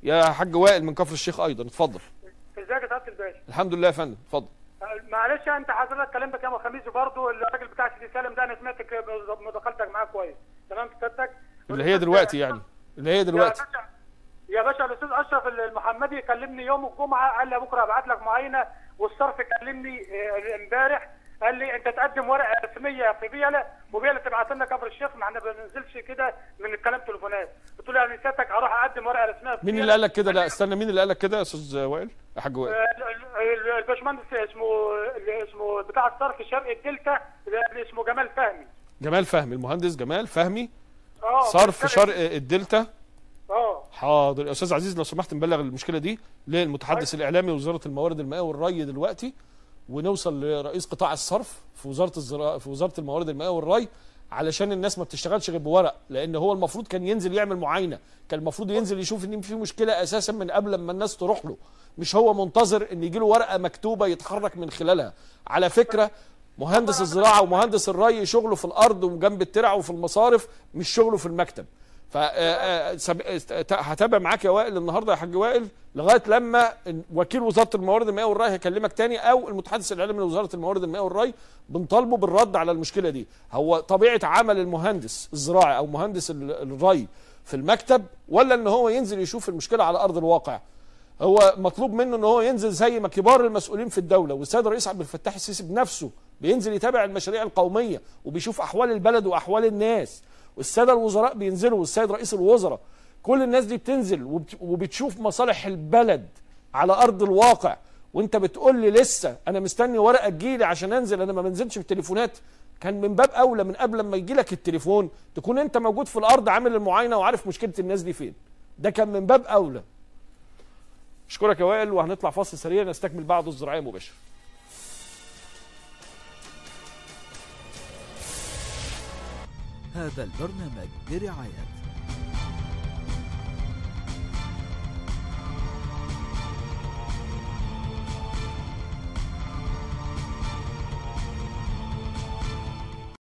يا حاج وائل من كفر الشيخ ايضا اتفضل ازيك يا سعاده الباشا الحمد لله يا فندم اتفضل معلش انت حضرتك كلمتك يوم الخميس برضه الراجل بتاع سيدي سالم ده انا سمعت ك- مداخلتك معاه كويس تمام سيادتك اللي هي دلوقتي يعني اللي هي دلوقتي يا باشا يا باشا الاستاذ اشرف المحمدي كلمني يوم الجمعه قال لي بكره ابعت لك معاينه والصرف كلمني آه، امبارح قال لي انت تقدم ورقه رسميه في بيله وبيله تبعت لنا كفر الشيخ ما احنا ما بننزلش كده من الكلام تليفونات قلت له يعني سيادتك هروح اقدم ورقه رسميه في مين بيلة. اللي قال لك كده لا استنى مين اللي قال لك كده يا استاذ وائل يا حاج وائل آه، ال- ال- الباشمهندس اسمه اللي اسمه بتاع الصرف شرق الدلتا اللي اسمه جمال فهمي جمال فهمي المهندس جمال فهمي اه صرف شرق الدلتا اه حاضر يا استاذ عزيز لو سمحت نبلغ المشكله دي للمتحدث الاعلامي وزاره الموارد المائيه والري دلوقتي ونوصل لرئيس قطاع الصرف في وزاره الزراعه في وزاره الموارد المائيه والري علشان الناس ما بتشتغلش غير بورق لان هو المفروض كان ينزل يعمل معاينه كان المفروض ينزل يشوف ان في مشكله اساسا من قبل ما الناس تروح له مش هو منتظر ان يجي له ورقه مكتوبه يتحرك من خلالها على فكره مهندس الزراعه ومهندس الري شغله في الارض وجنب الترع وفي المصارف مش شغله في المكتب ف هتابع معاك يا وائل النهارده يا حاج وائل لغايه لما وكيل وزاره الموارد المائيه والري هيكلمك تاني او المتحدث الاعلامي لوزاره الموارد المائيه والري بنطالبه بالرد على المشكله دي هو طبيعه عمل المهندس الزراعي او مهندس ال- الري في المكتب ولا ان هو ينزل يشوف المشكله على ارض الواقع هو مطلوب منه ان هو ينزل زي ما كبار المسؤولين في الدوله والسيد الرئيس عبد الفتاح السيسي بنفسه بينزل يتابع المشاريع القوميه وبيشوف احوال البلد واحوال الناس والساده الوزراء بينزلوا والسيد رئيس الوزراء كل الناس دي بتنزل وبت- وبتشوف مصالح البلد على ارض الواقع وانت بتقول لي لسه انا مستني ورقه تجيلي عشان انزل انا ما بنزلش بالتليفونات كان من باب اولى من قبل ما يجي لك التليفون تكون انت موجود في الارض عامل المعاينه وعارف مشكله الناس دي فين ده كان من باب اولى اشكرك يا وائل وهنطلع فاصل سريع نستكمل بعض الزراعيه مباشر هذا البرنامج برعاية